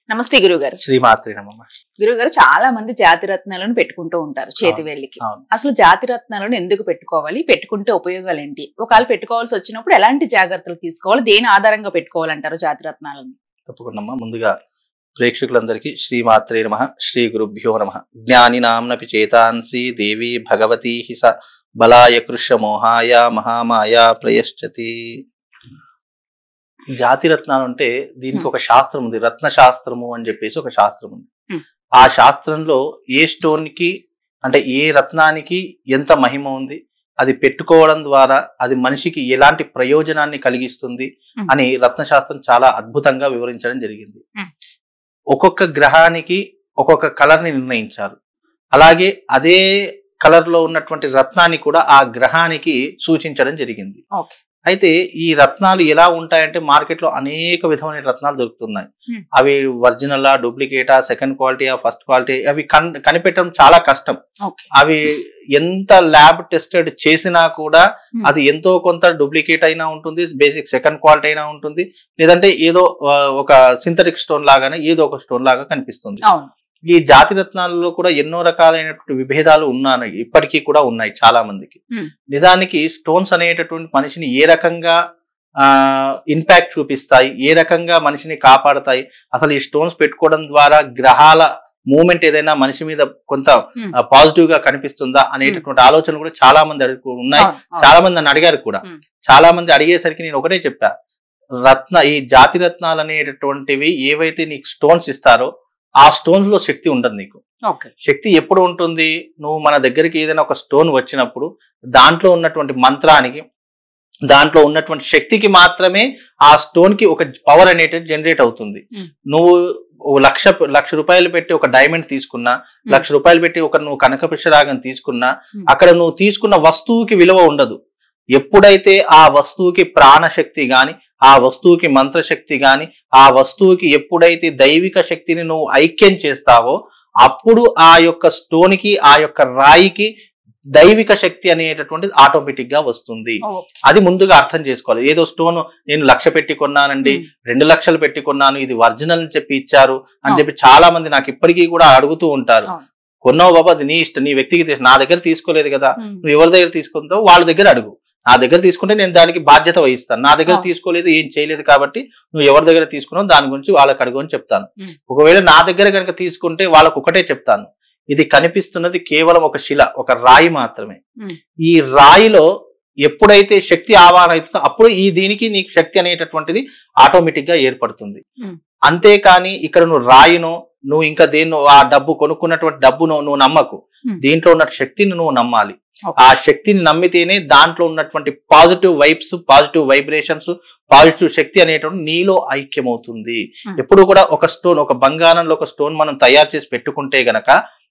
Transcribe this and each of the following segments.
నమస్తే గురుగారు శ్రీమాత్రి నమమ్మ గురుగారు చాలా మంది జాతి రత్నాలను పెట్టుకుంటూ ఉంటారు చేతి అవును. వేలికి అవును అసలు జాతి రత్నాలను ఎందుకు పెట్టుకోవాలి పెట్టుకుంటే ఉపయోగాలు ఏంటి ఒకవేళ పెట్టుకోవాల్సి వచ్చినప్పుడు ఎలాంటి జాగ్రత్తలు తీసుకోవాలి దేని ఆధారంగా పెట్టుకోవాలంటారు జాతి రత్నాలను తప్పకుండా ముందుగా ప్రేక్షకులందరికీ శ్రీమాత్రే నమ శ్రీ గురుభ్యో నమ జ్ఞాని నామ్నపి చేతాంసి దేవి భగవతి హి స బలాయ కృష్ణ మోహాయ మహామాయ ప్రయశ్చతి జాతి రత్నాలు అంటే దీనికి ఒక శాస్త్రం ఉంది రత్న శాస్త్రము అని చెప్పేసి ఒక శాస్త్రం ఉంది Hmm. ఆ శాస్త్రంలో ఏ స్టోన్ కి అంటే ఏ రత్నానికి ఎంత మహిమ ఉంది అది పెట్టుకోవడం ద్వారా అది మనిషికి ఎలాంటి ప్రయోజనాన్ని కలిగిస్తుంది Hmm. అని రత్నశాస్త్రం చాలా అద్భుతంగా వివరించడం జరిగింది Hmm. ఒక్కొక్క గ్రహానికి ఒక్కొక్క కలర్ ని నిర్ణయించారు అలాగే అదే కలర్ లో ఉన్నటువంటి రత్నాన్ని కూడా ఆ గ్రహానికి సూచించడం జరిగింది ఓకే అయితే ఈ రత్నాలు ఎలా ఉంటాయంటే మార్కెట్ లో అనేక విధమైన రత్నాలు దొరుకుతున్నాయి Hmm. అవి ఒరిజినల్ డూప్లికేటా సెకండ్ క్వాలిటీ ఫస్ట్ క్వాలిటీ అవి కన్ కనిపెట్టడం చాలా కష్టం ఓకే అవి ఎంత ల్యాబ్ టెస్టెడ్ చేసినా కూడా Hmm. అది ఎంతో కొంత డూప్లికేట్ అయినా ఉంటుంది బేసిక్ సెకండ్ క్వాలిటీ అయినా ఉంటుంది లేదంటే ఏదో ఆ, ఒక సింథటిక్ స్టోన్ లాగానే ఏదో ఒక స్టోన్ లాగా కనిపిస్తుంది అవును ఈ జాతి రత్నాలలో కూడా ఎన్నో రకాలైనటువంటి విభేదాలు ఉన్నాయి ఇప్పటికీ కూడా ఉన్నాయి చాలా మందికి Hmm. నిజానికి స్టోన్స్ అనేటటువంటి మనిషిని ఏ రకంగా ఆ ఇంపాక్ట్ చూపిస్తాయి ఏ రకంగా మనిషిని కాపాడతాయి అసలు ఈ స్టోన్స్ పెట్టుకోవడం ద్వారా గ్రహాల మూమెంట్ ఏదైనా మనిషి మీద కొంత Hmm. పాజిటివ్ గా కనిపిస్తుందా అనేటటువంటి ఆలోచన కూడా చాలా మంది అడుగు ఉన్నాయి అవును, అవును. చాలా మంది నన్ను అడిగారు కూడా Hmm. చాలా మంది అడిగేసరికి నేను ఒకటే చెప్పా రత్న ఈ జాతి రత్నాలు అనేటటువంటివి ఏవైతే నీకు స్టోన్స్ ఇస్తారో ఆ స్టోన్స్ లో శక్తి ఉండదు నీకు ఓకే శక్తి ఎప్పుడు ఉంటుంది నువ్వు మన దగ్గరికి ఏదైనా ఒక స్టోన్ వచ్చినప్పుడు దాంట్లో ఉన్నటువంటి మంత్రానికి దాంట్లో ఉన్నటువంటి శక్తికి మాత్రమే ఆ స్టోన్ కి ఒక పవర్ అనేటిది జనరేట్ అవుతుంది Hmm. నువ్వు ఓ లక్ష లక్ష రూపాయలు పెట్టి ఒక డైమండ్ తీసుకున్నా లక్ష రూపాయలు పెట్టి ఒక నువ్వు కనకపుష్యరాగం తీసుకున్నా Hmm. అక్కడ నువ్వు తీసుకున్న వస్తువుకి విలువ ఉండదు ఎప్పుడైతే ఆ వస్తువుకి ప్రాణశక్తి గాని ఆ వస్తువుకి మంత్రశక్తి గాని ఆ వస్తువుకి ఎప్పుడైతే దైవిక శక్తిని నువ్వు ఐక్యం చేస్తావో అప్పుడు ఆ యొక్క స్టోన్ కి ఆ యొక్క రాయికి దైవిక శక్తి అనేటటువంటిది ఆటోమేటిక్ గా వస్తుంది ఓకే. అది ముందుగా అర్థం చేసుకోవాలి ఏదో స్టోన్ నేను లక్ష పెట్టి కొన్నానండి Hmm. రెండు లక్షలు పెట్టి కొన్నాను ఇది ఒరిజినల్ అని చెప్పి ఇచ్చారు అని అవును. చెప్పి చాలా మంది నాకు ఇప్పటికీ కూడా అడుగుతూ ఉంటారు అవును. కొన్నావు బాబా అది నీ ఇష్టం నీ వ్యక్తికి తీసు- నా దగ్గర తీసుకోలేదు కదా Hmm. నువ్వు ఎవరి దగ్గర తీసుకుంటావు వాళ్ళ దగ్గర అడుగు నా దగ్గర తీసుకుంటే నేను దానికి బాధ్యత వహిస్తాను నా దగ్గర అవును. తీసుకోలేదు ఏం చేయలేదు కాబట్టి నువ్వు ఎవరి దగ్గర తీసుకున్నావు దాని గురించి వాళ్ళకి అడుగు అని చెప్తాను Hmm. ఒకవేళ నా దగ్గర కనుక తీసుకుంటే వాళ్ళకు ఒకటే చెప్తాను ఇది కనిపిస్తున్నది కేవలం ఒక శిల ఒక రాయి మాత్రమే Hmm. ఈ రాయిలో ఎప్పుడైతే శక్తి ఆవాహన అవుతుందో అప్పుడు ఈ దీనికి నీకు శక్తి అనేటటువంటిది ఆటోమేటిక్ గా ఏర్పడుతుంది Hmm. అంతేకాని ఇక్కడ నువ్వు రాయినో నువ్వు ఇంకా దేన్నో ఆ డబ్బు కొనుక్కున్నటువంటి డబ్బును నువ్వు నమ్మకు Hmm. దీంట్లో ఉన్న శక్తిని నువ్వు నమ్మాలి Okay. ఆ శక్తిని నమ్మితేనే దాంట్లో ఉన్నటువంటి positive vibes positive vibrations positive శక్తి అనేటువంటి నీలో ఐక్యమవుతుంది Hmm. ఎప్పుడు కూడా ఒక స్టోన్ ఒక బంగారంలో ఒక స్టోన్ మనం తయారు చేసి పెట్టుకుంటే గనక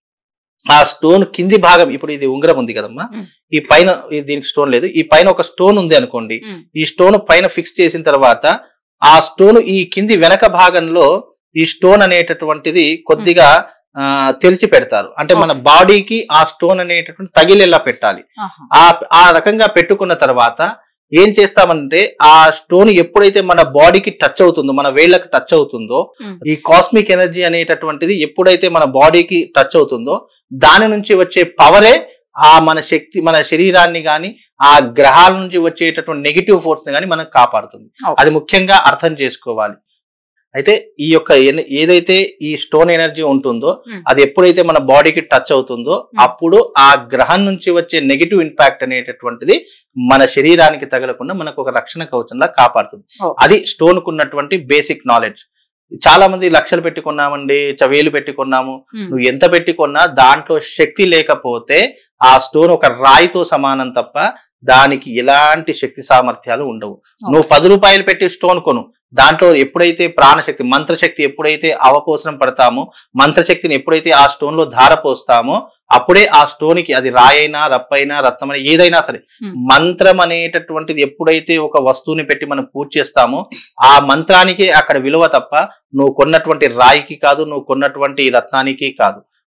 ఆ స్టోన్ కింది భాగం ఇప్పుడు ఇది ఉంగరం ఉంది కదమ్మా Hmm. ఈ పైన ఈ- దీనికి స్టోన్ లేదు ఈ పైన ఒక స్టోన్ ఉంది అనుకోండి Hmm. ఈ స్టోన్ పైన ఫిక్స్ చేసిన తర్వాత ఆ స్టోన్ ఈ కింది వెనక భాగంలో ఈ స్టోన్ అనేటటువంటిది కొద్దిగా ఆ, తెరిచి పెడతారు అంటే మన బాడీకి ఆ స్టోన్ అనేటటువంటి తగిలేలా పెట్టాలి ఆహా. ఆ ఆ రకంగా పెట్టుకున్న తర్వాత ఏం చేస్తామంటే ఆ స్టోన్ ఎప్పుడైతే మన బాడీకి టచ్ అవుతుందో మన వేళ్ళకి టచ్ అవుతుందో Hmm. ఈ కాస్మిక్ ఎనర్జీ అనేటటువంటిది ఎప్పుడైతే మన బాడీకి టచ్ అవుతుందో దాని నుంచి వచ్చే పవరే ఆ మన శక్తి మన శరీరాన్ని గాని ఆ గ్రహాల నుంచి వచ్చేటటువంటి నెగిటివ్ ఫోర్స్ ని గాని మనకు కాపాడుతుంది Okay. అది ముఖ్యంగా అర్థం చేసుకోవాలి అయితే ఈ యొక్క ఎన- ఏదైతే ఈ స్టోన్ ఎనర్జీ ఉంటుందో Hmm. అది ఎప్పుడైతే మన బాడీకి టచ్ అవుతుందో అప్పుడు ఆ గ్రహం నుంచి వచ్చే నెగిటివ్ ఇంపాక్ట్ అనేటటువంటిది మన శరీరానికి తగలకుండా మనకు ఒక రక్షణ కవచంలా కాపాడుతుంది Okay. అది స్టోన్ కు ఉన్నటువంటి బేసిక్ నాలెడ్జ్ చాలా మంది లక్షలు పెట్టుకున్నామండి చవేలు పెట్టుకున్నాము Hmm. నువ్వు ఎంత పెట్టుకున్నా దాంట్లో శక్తి లేకపోతే ఆ స్టోన్ ఒక రాయితో సమానం తప్ప దానికి ఎలాంటి శక్తి సామర్థ్యాలు ఉండవు నువ్వు పది రూపాయలు పెట్టి స్టోన్ కొను దాంట్లో ఎప్పుడైతే ప్రాణశక్తి మంత్రశక్తి ఎప్పుడైతే అవపోసనం పడతామో మంత్రశక్తిని ఎప్పుడైతే ఆ స్టోన్ లో ధార పోస్తామో అప్పుడే ఆ స్టోన్ కి అది రాయైనా రప్పైనా రత్నమైనా ఏదైనా సరే Hmm. మంత్రం అనేటటువంటిది ఎప్పుడైతే ఒక వస్తువుని పెట్టి మనం పూజ చేస్తామో ఆ మంత్రానికి అక్కడ విలువ తప్ప నువ్వు కొన్నటువంటి రాయికి కాదు నువ్వు కొన్నటువంటి రత్నానికి కాదు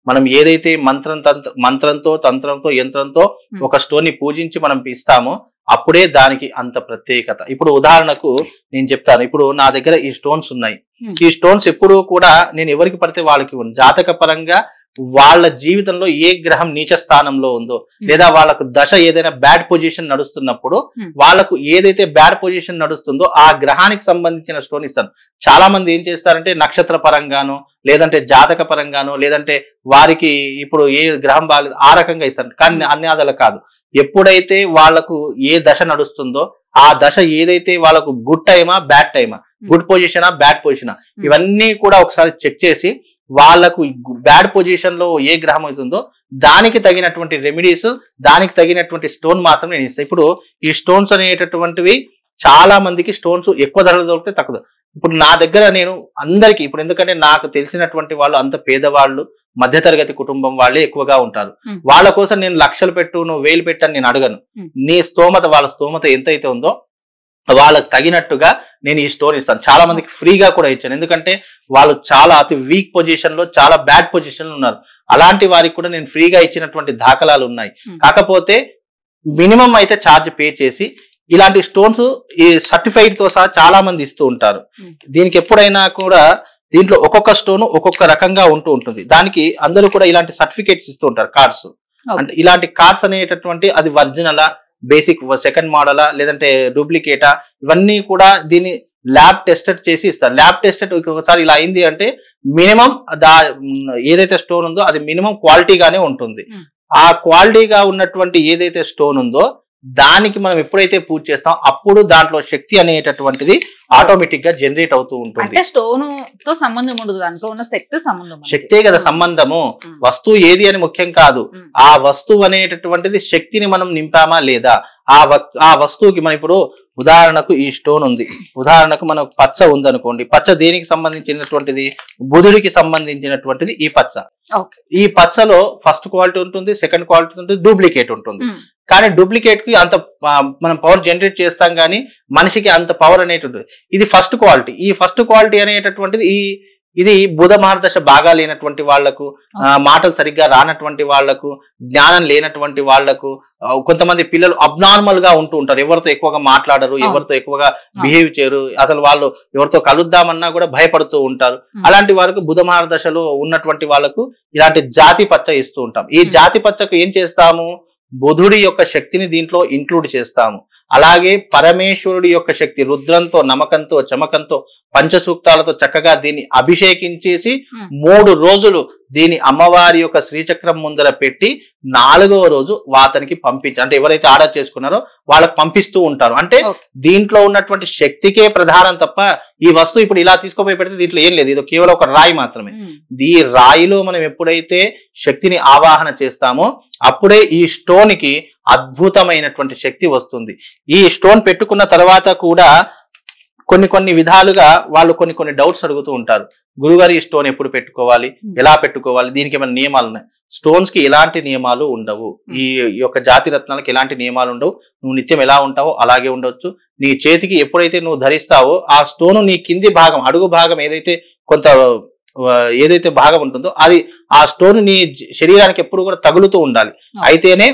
మనం ఏదైతే మంత్రం తంత్ర మంత్రంతో తంత్రంతో యంత్రంతో Hmm. ఒక స్టోన్ ని పూజించి మనం ఇస్తామో అప్పుడే దానికి అంత ప్రత్యేకత ఇప్పుడు ఉదాహరణకు నేను చెప్తాను ఇప్పుడు నా దగ్గర ఈ స్టోన్స్ ఉన్నాయి Hmm. ఈ స్టోన్స్ ఎప్పుడూ కూడా నేను ఎవరికి పడితే వాళ్ళకి ఇవ్వను జాతక పరంగా వాళ్ళ జీవితంలో ఏ గ్రహం నీచ స్థానంలో ఉందో లేదా వాళ్ళకు దశ ఏదైనా బ్యాడ్ పొజిషన్ నడుస్తున్నప్పుడు Hmm. వాళ్ళకు ఏదైతే బ్యాడ్ పొజిషన్ నడుస్తుందో ఆ గ్రహానికి సంబంధించిన స్టోన్ ఇస్తాను చాలా మంది ఏం చేస్తారంటే నక్షత్ర పరంగాను లేదంటే జాతక పరంగాను లేదంటే వారికి ఇప్పుడు ఏ గ్రహం బాగా ఆ రకంగా ఇస్తారు కానీ అన్ని అదలు కాదు ఎప్పుడైతే వాళ్ళకు ఏ దశ నడుస్తుందో ఆ దశ ఏదైతే వాళ్ళకు గుడ్ టైమా బ్యాడ్ టైమా గుడ్ పొజిషనా బ్యాడ్ పొజిషనా ఇవన్నీ కూడా ఒకసారి చెక్ చేసి వాళ్ళకు బ్యాడ్ పొజిషన్ లో ఏ గ్రహం అవుతుందో దానికి తగినటువంటి రెమెడీస్ దానికి తగినటువంటి స్టోన్ మాత్రం నేను ఇస్తాను ఇప్పుడు ఈ స్టోన్స్ అనేటటువంటివి చాలా మందికి స్టోన్స్ ఎక్కువ ధరలు దొరికితే తక్కువ ఇప్పుడు నా దగ్గర నేను అందరికి ఇప్పుడు ఎందుకంటే నాకు తెలిసినటువంటి వాళ్ళు అంత పేదవాళ్ళు మధ్యతరగతి కుటుంబం వాళ్ళే ఎక్కువగా ఉంటారు Hmm. వాళ్ళ కోసం నేను లక్షలు పెట్టు నువ్వు వేలు పెట్టని నేను అడగను Hmm. నీ స్తోమత వాళ్ళ స్తోమత ఎంతైతే ఉందో వాళ్ళకి తగినట్టుగా నేను ఈ స్టోన్ ఇస్తాను చాలా మందికి ఫ్రీగా కూడా ఇచ్చాను ఎందుకంటే వాళ్ళు చాలా అతి వీక్ పొజిషన్ లో చాలా బ్యాడ్ పొజిషన్ లో ఉన్నారు అలాంటి వారికి కూడా నేను ఫ్రీగా ఇచ్చినటువంటి దాఖలాలు ఉన్నాయి Hmm. కాకపోతే మినిమం అయితే ఛార్జ్ పే చేసి ఇలాంటి స్టోన్స్ ఈ సర్టిఫైడ్ తో సహా చాలా మంది ఇస్తూ ఉంటారు Hmm. దీనికి ఎప్పుడైనా కూడా దీంట్లో ఒక్కొక్క స్టోన్ ఒక్కొక్క రకంగా ఉంటూ ఉంటుంది దానికి అందరూ కూడా ఇలాంటి సర్టిఫికేట్స్ ఇస్తూ ఉంటారు కార్డ్స్ అంటే ఇలాంటి కార్డ్స్ అనేటటువంటి అది ఒరిజినలా బేసిక్ సెకండ్ మోడలా లేదంటే డూప్లికేటా ఇవన్నీ కూడా దీన్ని ల్యాబ్ టెస్టెడ్ చేసి ఇస్తారు ల్యాబ్ టెస్టెడ్ ఒకసారి ఇలా అయింది అంటే మినిమం దా మ్, ఏదైతే స్టోన్ ఉందో అది మినిమం క్వాలిటీగానే ఉంటుంది Hmm. ఆ క్వాలిటీగా ఉన్నటువంటి ఏదైతే స్టోన్ ఉందో దానికి మనం ఎప్పుడైతే పూజ చేస్తాం అప్పుడు దాంట్లో శక్తి అనేటటువంటిది ఆటోమేటిక్ గా జనరేట్ అవుతూ ఉంటుంది అంటే స్టోన్ తో సంబంధం ఉండదు దాంట్లో ఉన్న శక్తి సంబంధం మనకి. శక్తే కదా సంబంధము ఉమ్. వస్తువు ఏది అని ముఖ్యం కాదు ఉమ్. ఆ వస్తువు అనేటటువంటిది శక్తిని మనం నింపామా లేదా ఆ వక్- ఆ వస్తువుకి మన ఇప్పుడు ఉదాహరణకు ఈ స్టోన్ ఉంది ఉదాహరణకు మనకు పచ్చ ఉందనుకోండి పచ్చ దేనికి సంబంధించినటువంటిది బుధుడికి సంబంధించినటువంటిది ఈ పచ్చ ఓకే ఈ పచ్చలో ఫస్ట్ క్వాలిటీ ఉంటుంది సెకండ్ క్వాలిటీ ఉంటుంది డూప్లికేట్ ఉంటుంది ఉమ్. కానీ డూప్లికేట్ కి అంత ఆ, మనం పవర్ జనరేట్ చేస్తాం కానీ మనిషికి అంత పవర్ అనేటువంటి ఇది ఫస్ట్ క్వాలిటీ ఈ ఫస్ట్ క్వాలిటీ అనేటటువంటిది ఈ ఇది బుధ మహర్దశ బాగా లేనటువంటి వాళ్లకు ఆ, మాటలు సరిగ్గా రానటువంటి వాళ్లకు జ్ఞానం లేనటువంటి వాళ్లకు ఆ, కొంతమంది పిల్లలు అబ్నార్మల్ గా ఉంటూ ఉంటారు ఎవరితో ఎక్కువగా మాట్లాడరు అవును. ఎవరితో ఎక్కువగా బిహేవ్ చేయరు అసలు వాళ్ళు ఎవరితో కలుద్దామన్నా కూడా భయపడుతూ ఉంటారు Hmm. అలాంటి వారికి బుధ మహర్దశలో ఉన్నటువంటి వాళ్ళకు ఇలాంటి జాతి పచ్చ ఇస్తూ ఉంటాం ఈ Hmm. జాతి పచ్చకు ఏం చేస్తాము బుధుడి యొక్క శక్తిని దీంట్లో ఇంక్లూడ్ చేస్తాము అలాగే పరమేశ్వరుడి యొక్క శక్తి రుద్రంతో నమ్మకంతో చమకంతో పంచసూక్తాలతో చక్కగా దీన్ని అభిషేకించేసి Hmm. మూడు రోజులు దీని అమ్మవారి యొక్క శ్రీచక్రం ముందర పెట్టి నాలుగవ రోజు వాతనికి పంపించి అంటే ఎవరైతే ఆర్డర్ చేసుకున్నారో వాళ్ళకి పంపిస్తూ ఉంటారు అంటే Okay. దీంట్లో ఉన్నటువంటి శక్తికే ప్రధానం తప్ప ఈ వస్తువు ఇప్పుడు ఇలా తీసుకుపోయి పెడితే దీంట్లో ఏం లేదు ఇది కేవలం ఒక రాయి మాత్రమే ఉమ్. ఈ రాయిలో మనం ఎప్పుడైతే శక్తిని ఆవాహన చేస్తామో అప్పుడే ఈ స్టోన్ కి అద్భుతమైనటువంటి శక్తి వస్తుంది ఈ స్టోన్ పెట్టుకున్న తర్వాత కూడా కొన్ని కొన్ని విధాలుగా వాళ్ళు కొన్ని కొన్ని డౌట్స్ అడుగుతూ ఉంటారు గురుగారు ఈ స్టోన్ ఎప్పుడు పెట్టుకోవాలి ఎలా పెట్టుకోవాలి దీనికి ఏమైనా నియమాలు ఉన్నాయి స్టోన్స్ కి ఎలాంటి నియమాలు ఉండవు ఈ యొక్క జాతి రత్నాలకు ఎలాంటి నియమాలు ఉండవు నువ్వు నిత్యం ఎలా ఉంటావో అలాగే ఉండొచ్చు నీ చేతికి ఎప్పుడైతే నువ్వు ధరిస్తావో ఆ స్టోన్ నీ కింది భాగం అడుగు భాగం ఏదైతే కొంత ఆ, ఏదైతే భాగం ఉంటుందో అది ఆ స్టోన్ నీ జ- శరీరానికి ఎప్పుడు కూడా తగులుతూ ఉండాలి అయితేనే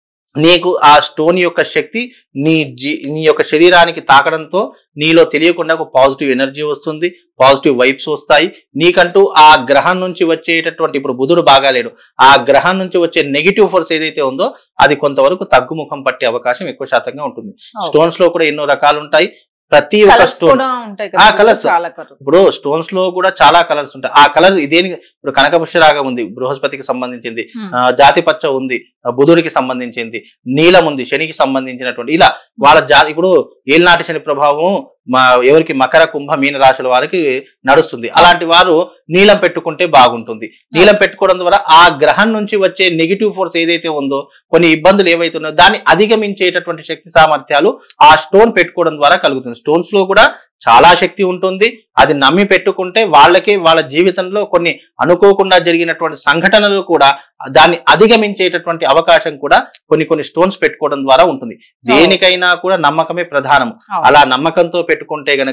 నీకు ఆ స్టోన్ యొక్క శక్తి నీ జీ నీ యొక్క శరీరానికి తాకడంతో నీలో తెలియకుండా ఒక పాజిటివ్ ఎనర్జీ వస్తుంది పాజిటివ్ వైబ్స్ వస్తాయి నీకంటూ ఆ గ్రహం నుంచి వచ్చేటటువంటి ఇప్పుడు బుధుడు బాగాలేడు ఆ గ్రహం నుంచి వచ్చే నెగిటివ్ ఫోర్స్ ఏదైతే ఉందో అది కొంతవరకు తగ్గుముఖం పట్టే అవకాశం ఎక్కువ శాతంగా ఉంటుంది స్టోన్స్ లో కూడా ఎన్నో రకాలు ఉంటాయి ప్రతి ఒక్క కలర్స్ స్టోన్ కూడా ఉంటాయి ఆ, కదా colours. చాలా కలర్ ఇప్పుడు స్టోన్స్ లో కూడా చాలా కలర్స్ ఉంటాయి ఆ కలర్ ఇదేని ఇప్పుడు కనకపుష్యరాగం ఉంది బృహస్పతికి సంబంధించింది ఆ, జాతి పచ్చ ఉంది ఆ, బుధుడికి సంబంధించింది నీలం ఉంది శనికి సంబంధించినటువంటి ఇలా వాళ్ళ జాతి ఇప్పుడు ఏలినాటి శని ప్రభావం మా ఎవరికి మకర కుంభ మీన రాశుల వారికి నడుస్తుంది అలాంటి వారు నీలం పెట్టుకుంటే బాగుంటుంది నీలం పెట్టుకోవడం ద్వారా ఆ గ్రహం నుంచి వచ్చే నెగిటివ్ ఫోర్స్ ఏదైతే ఉందో కొన్ని ఇబ్బందులు ఏవైతే ఉన్నాయో దాన్ని అధిగమించేటటువంటి శక్తి సామర్థ్యాలు ఆ స్టోన్ పెట్టుకోవడం ద్వారా కలుగుతుంది స్టోన్స్ లో కూడా చాలా శక్తి ఉంటుంది అది నమ్మి పెట్టుకుంటే వాళ్ళకి వాళ్ళ జీవితంలో కొన్ని అనుకోకుండా జరిగినటువంటి సంఘటనలు కూడా దాన్ని అధిగమించేటటువంటి అవకాశం కూడా కొన్ని కొన్ని స్టోన్స్ పెట్టుకోవడం ద్వారా ఉంటుంది దేనికైనా కూడా నమ్మకమే ప్రధానం అలా నమ్మకంతో పెట్టుకుంటే గనక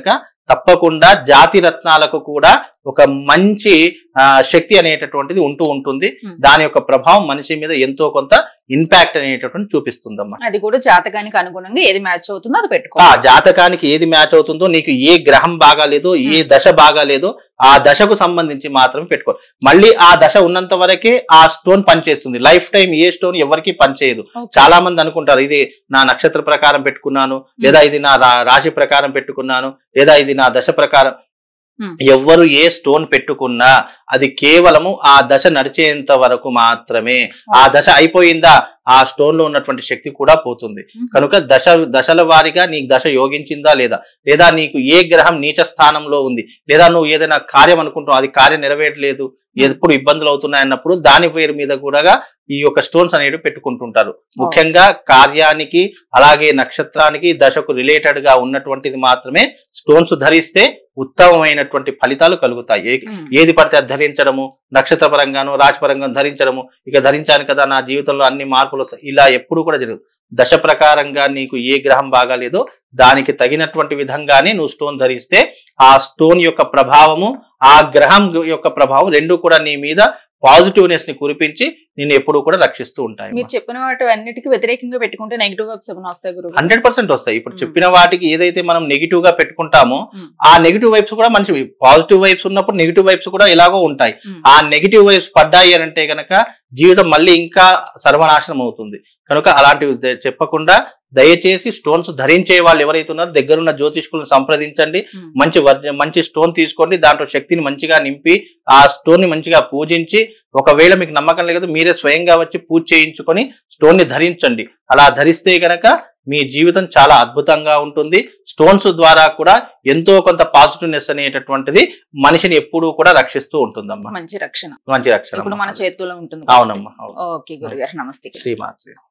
తప్పకుండా జాతి రత్నాలకు కూడా ఒక మంచి ఆ, శక్తి అనేటటువంటిది ఉంటూ ఉంటుంది Hmm. దాని యొక్క ప్రభావం మనిషి మీద ఎంతో కొంత ఇంపాక్ట్ అనేటటువంటి చూపిస్తుందమ్మా అది కూడా జాతకానికి అనుగుణంగా ఏది మ్యాచ్ అవుతుందో అది ఆ పెట్టుకోవాలి జాతకానికి ఏది మ్యాచ్ అవుతుందో నీకు ఏ గ్రహం బాగాలేదో ఏ దశ బాగాలేదో ఆ దశకు సంబంధించి మాత్రమే పెట్టుకో మళ్ళీ ఆ దశ ఉన్నంత వరకే ఆ స్టోన్ పనిచేస్తుంది లైఫ్ టైం ఏ స్టోన్ ఎవరికి పనిచేయదు Okay. చాలా మంది అనుకుంటారు ఇది నా నక్షత్ర ప్రకారం పెట్టుకున్నాను లేదా ఇది నా రా- రాశి ప్రకారం పెట్టుకున్నాను లేదా ఇది నా దశ ప్రకారం Hmm. ఎవ్వరు ఏ స్టోన్ పెట్టుకున్నా అది కేవలము ఆ దశ నడిచేంత వరకు మాత్రమే ఆ దశ అయిపోయిందా ఆ స్టోన్ లో ఉన్నటువంటి శక్తి కూడా పోతుంది Mhm. కనుక దశ దశల వారీగా నీకు దశ యోగించిందా లేదా లేదా నీకు ఏ గ్రహం నీచ స్థానంలో ఉంది లేదా నువ్వు ఏదైనా కార్యం అనుకుంటున్నావు అది కార్యం నెరవేరలేదు ఎప్పుడు ఇబ్బందులు అవుతున్నాయన్నప్పుడు దాని పేరు మీద కూడా ఈ యొక్క స్టోన్స్ అనేవి పెట్టుకుంటుంటారు ముఖ్యంగా కార్యానికి అలాగే నక్షత్రానికి దశకు రిలేటెడ్ గా ఉన్నటువంటిది మాత్రమే స్టోన్స్ ధరిస్తే ఉత్తమమైనటువంటి ఫలితాలు కలుగుతాయి ఏ- ఉమ్. ఏది పడితే అది ధరించడము నక్షత్ర పరంగాను రాశి పరంగా ధరించడము ఇక ధరించాను కదా నా జీవితంలో అన్ని మార్పులు వస్తాయి ఇలా ఎప్పుడు కూడా జరగదు దశ ప్రకారంగా నీకు ఏ గ్రహం బాగాలేదో దానికి తగినటువంటి విధంగానే నువ్వు స్టోన్ ధరిస్తే ఆ స్టోన్ యొక్క ప్రభావము ఆ గ్రహం యొక్క ప్రభావం రెండు కూడా నీ మీద పాజిటివ్నెస్ ని కురిపించి నిన్ను ఎప్పుడు కూడా రక్షిస్తూ ఉంటాయి మీరు చెప్పిన వాటి అన్నిటికీ వ్యతిరేకంగా పెట్టుకుంటే నెగిటివ్ వైబ్స్ ఏమైనా వస్తాయి గురువు హండ్రెడ్ పర్సెంట్ వస్తాయి ఇప్పుడు Hmm. చెప్పిన వాటికి ఏదైతే మనం నెగిటివ్ గా పెట్టుకుంటామో Hmm. ఆ నెగిటివ్ వైబ్స్ కూడా మంచివి పాజిటివ్ వైబ్స్ ఉన్నప్పుడు నెగిటివ్ వైబ్స్ కూడా ఎలాగో ఉంటాయి ఉమ్. ఆ నెగిటివ్ వైబ్స్ పడ్డాయి అని అంటే గనక జీవితం మళ్ళీ ఇంకా సర్వనాశనం అవుతుంది కనుక అలాంటివి ద- చెప్పకుండా దయచేసి స్టోన్స్ ధరించే వాళ్ళు ఎవరైతే ఉన్నారో దగ్గరున్న జ్యోతిష్కులను సంప్రదించండి ఉమ్. మంచి వర్జ మంచి స్టోన్ తీసుకోండి దాంట్లో శక్తిని మంచిగా నింపి ఆ స్టోన్ ని మంచిగా పూజించి ఒకవేళ మీకు నమ్మకం లేదు మీరే స్వయంగా వచ్చి పూజ చేయించుకొని స్టోన్ ని ధరించండి అలా ధరిస్తే గనక మీ జీవితం చాలా అద్భుతంగా ఉంటుంది స్టోన్స్ ద్వారా కూడా ఎంతో కొంత పాజిటివ్నెస్ అనేటటువంటిది మనిషిని ఎప్పుడూ కూడా రక్షిస్తూ ఉంటుందమ్మా మంచి రక్షణ మంచి రక్షణ ఇప్పుడు మన చేతుల్లో ఉంటుంది అవునమ్మా అవును ఓకే గురుగారు నమస్తే శ్రీమాత్రి